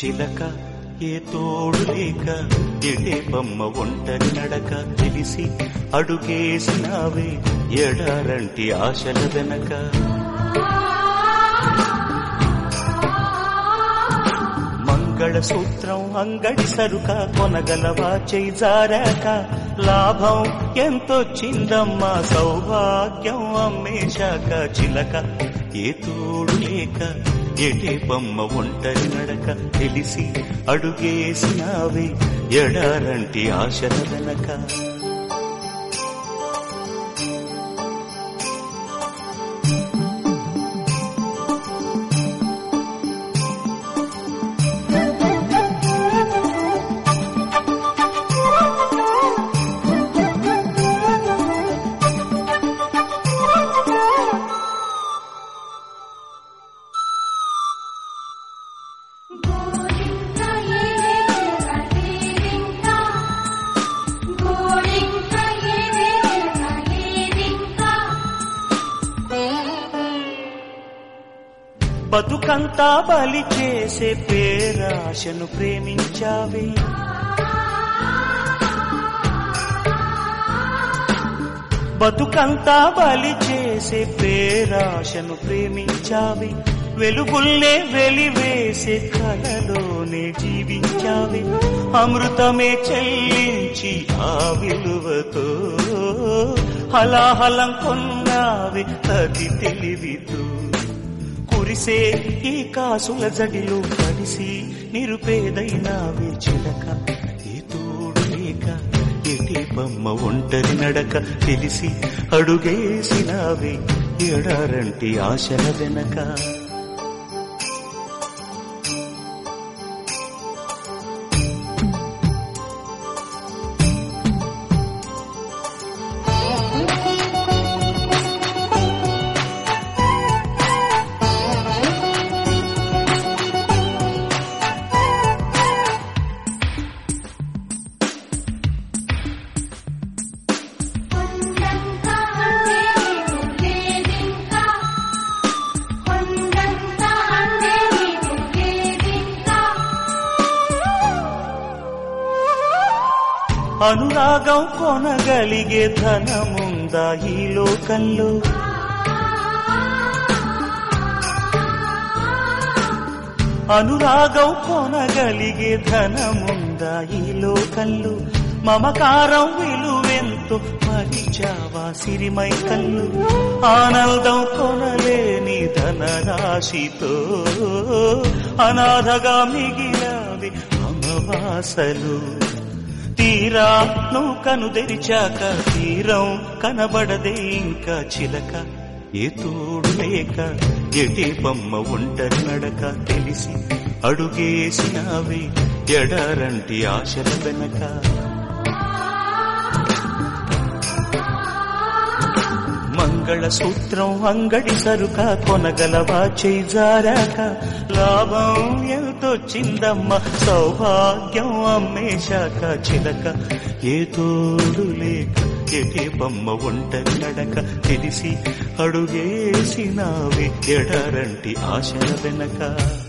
చిలక ఏ తోడు లేక ఎడే బొమ్మ ఒంటరి నడక తెలిసి అడుగేసినావే ఎడారంటి ఆశల వెనక మంగళసూత్రం అంగడి సరుక కొనగలవా చేజారాక లాభం ఎంతొచ్చిందమ్మా సౌభాగ్యం అమ్మేశాక చిలక ఏ తోడు లేక ఎటే బొమ్మ ఒంటరి నడక తెలిసి అడుగేసినావే ఎడారంటి ఆశల వెనక గోరింక ఏవేల కేరింక గోరింక ఏవేల కేరింక బతుకంతా బలి చేసే పేరాశను ప్రేమించావే బతుకంతా బలి చేసే పేరాశను ప్రేమించావి వెలుగుల్నే వెలివేసే కలలోనే జీవించావి అమృతమే చెల్లించి ఆ విలువతో హలాహలం కొన్నావి అది తెలివితో కురిసే ఈ కాసుల జడిలో కలిసి నిరుపేదైనావే చిలక ఏ తోడు లేక ఎటి బొమ్మ ఒంటరి నడక తెలిసి అడుగేసినావే ఎడారంటి ఆశల వెనక కొండంత అంటే లేదింక కొండంత అంటే లేదింక అనురాగం కొనగలిగే ధనముందా ఈ లోకంలో అనురాగం కొనగలిగే ధనముందా ఈ లోకంలో మమకారం విలువెంతో మరిచావా సిరిమై కళ్ళు ఆనందం కొనలేని ధనరాశితో అనాథగా మిగిలావి అమవాసలు తీరా నువ్వు కను తెరిచాక తీరం కనబడదే ఇంకా చిలక ఏ తోడు లేక ఎటే బొమ్మ ఒంటరి నడక తెలిసి అడుగేసినావే ఎడారంటి ఆశల వెనక మంగళసూత్రం అంగడి సరుక కొనగలవా చేజారాక లాభం ఎంతొచ్చిందమ్మ సౌభాగ్యం అమ్మేశాక చిలక ఏ తోడు లేక ఎటే బొమ్మ ఒంటరి నడక తెలిసి అడుగేసినావే ఎడారంటి ఆశల వెనక